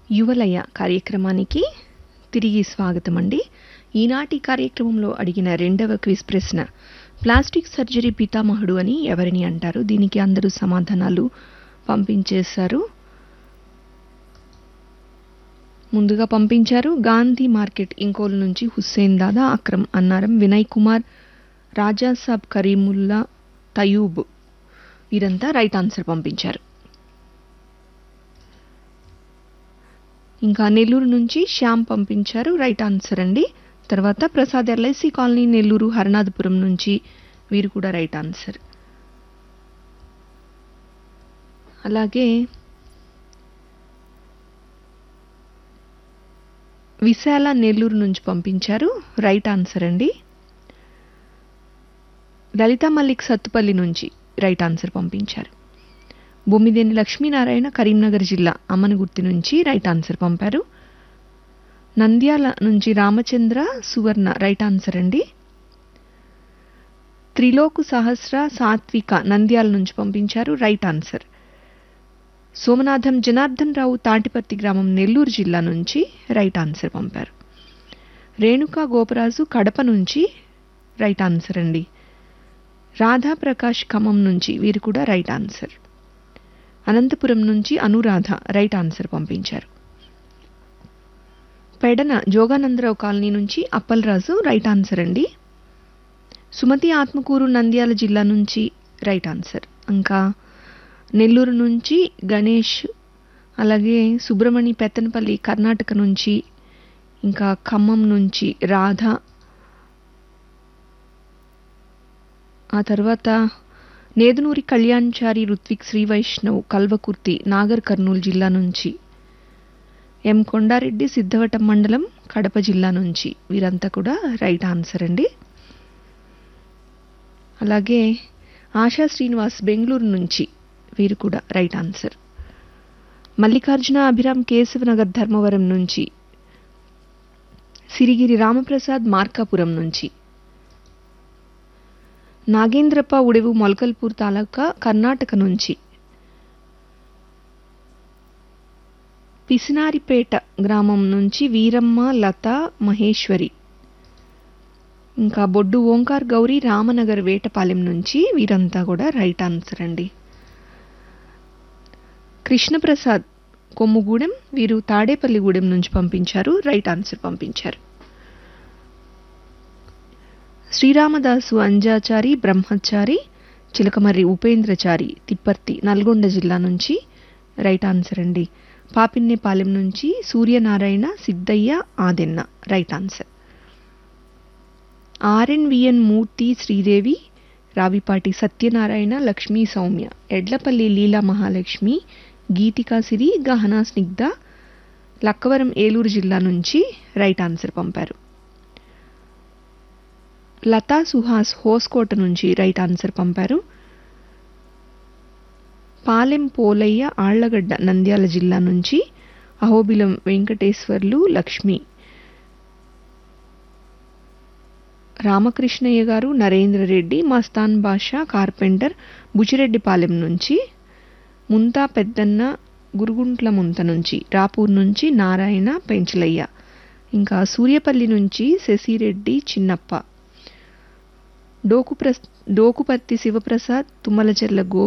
యువలయ కార్యక్రమానికి తిరిగి స్వాగతం అండి ఈనాటి కార్యక్రమంలో అడిగిన రెండవ క్విజ్ ప్రశ్న ప్లాస్టిక్ సర్జరీ పితామహుడు అని ఎవరిని అంటారు దీనికి అందరూ సమాధానాలు పంపించేశారు ముందుగా పంపించారు గాంధీ మార్కెట్ ఇంకోల్ నుంచి హుస్సేన్ దాదా అక్రమ్ అన్నారం వినయ్ కుమార్ రాజాసాబ్ కరీముల్లా తయూబ్ వీరంతా రైట్ ఆన్సర్ పంపించారు ఇంకా నెల్లూరు నుంచి శ్యామ్ పంపించారు రైట్ ఆన్సర్ అండి తర్వాత ప్రసాద్ ఎల్ఐసి కాలనీ నెల్లూరు హరనాథపురం నుంచి వీరు కూడా రైట్ ఆన్సర్ అలాగే విశాల నెల్లూరు నుంచి పంపించారు రైట్ ఆన్సర్ అండి లలిత మల్లిక్ సత్తుపల్లి నుంచి రైట్ ఆన్సర్ పంపించారు బొమ్మిదేని లక్ష్మీనారాయణ కరీంనగర్ జిల్లా అమ్మనగుర్తి నుంచి రైట్ ఆన్సర్ పంపారు నంద్యాల నుంచి రామచంద్ర సువర్ణ రైట్ ఆన్సర్ అండి త్రిలోకు సహస్ర సాత్విక నంద్యాల నుంచి పంపించారు రైట్ ఆన్సర్ సోమనాథం జనార్దన్ రావు తాటిపర్తి గ్రామం నెల్లూరు జిల్లా నుంచి రైట్ ఆన్సర్ పంపారు రేణుకా గోపరాజు కడప నుంచి రైట్ ఆన్సర్ అండి రాధా ప్రకాష్ ఖమ్మం నుంచి వీరు కూడా రైట్ ఆన్సర్ అనంతపురం నుంచి అనురాధ రైట్ ఆన్సర్ పంపించారు పెడన జోగానందరావు కాలనీ నుంచి అప్పలరాజు రైట్ ఆన్సర్ అండి సుమతి ఆత్మకూరు నంద్యాల జిల్లా నుంచి రైట్ ఆన్సర్ ఇంకా నెల్లూరు నుంచి గణేష్ అలాగే సుబ్రమణి పెత్తనపల్లి కర్ణాటక నుంచి ఇంకా ఖమ్మం నుంచి రాధ ఆ తర్వాత నేదునూరి కళ్యాణ్చారి రుత్విక్ శ్రీ వైష్ణవ్ కల్వకుర్తి నాగర్ కర్నూలు జిల్లా నుంచి ఎం కొండారెడ్డి సిద్ధవటం మండలం కడప జిల్లా నుంచి వీరంతా కూడా రైట్ ఆన్సర్ అండి అలాగే ఆశా శ్రీనివాస్ బెంగళూరు నుంచి వీరు కూడా రైట్ ఆన్సర్ మల్లికార్జున అభిరామ్ కేశవనగర్ ధర్మవరం నుంచి సిరిగిరి రామప్రసాద్ మార్కాపురం నుంచి నాగేంద్రప్ప ఉడెవు మొలకల్పూర్ తాలూకా కర్ణాటక నుంచి పిసినారిపేట గ్రామం నుంచి వీరమ్మ లత మహేశ్వరి ఇంకా బొడ్డు ఓంకార్ గౌరీ రామనగర్ వేటపాలెం నుంచి వీరంతా కూడా రైట్ ఆన్సర్ అండి కృష్ణప్రసాద్ కొమ్ముగూడెం వీరు తాడేపల్లిగూడెం నుంచి పంపించారు రైట్ ఆన్సర్ పంపించారు శ్రీరామదాసు అంజాచారి బ్రహ్మచారి చిలకమర్రి ఉపేంద్రచారి తిప్పర్తి నల్గొండ జిల్లా నుంచి రైట్ ఆన్సర్ అండి పాపిన్నేపాలెం నుంచి Suryanarayana Siddaiah Adenna right answer RNVN Murthy Sridevi Ravipati Satyanarayana Lakshmi Soumya Edlapalli Leela Mahalakshmi Geethika Siri Gahana Snigdha Lakkavaram Eluru జిల్లా నుంచి రైట్ ఆన్సర్ పంపారు లతా సుహాస్ హోస్కోట నుంచి రైట్ ఆన్సర్ పంపారు పాలెం పోలయ్య ఆళ్లగడ్డ నంద్యాల జిల్లా నుంచి అహోబిలం వెంకటేశ్వర్లు లక్ష్మి రామకృష్ణయ్య గారు నరేంద్ర రెడ్డి మస్తాన్ బాషా కార్పెంటర్ బుచిరెడ్డిపాలెం నుంచి ముంతా పెద్దన్న గురుగుంట్ల ముంత నుంచి రాపూర్ నుంచి నారాయణ పెంచలయ్య ఇంకా సూర్యపల్లి నుంచి శశిరెడ్డి చిన్నప్ప డోకుప్ర డోకుపర్తి శివప్రసాద్ తుమ్మలచెర్ల గో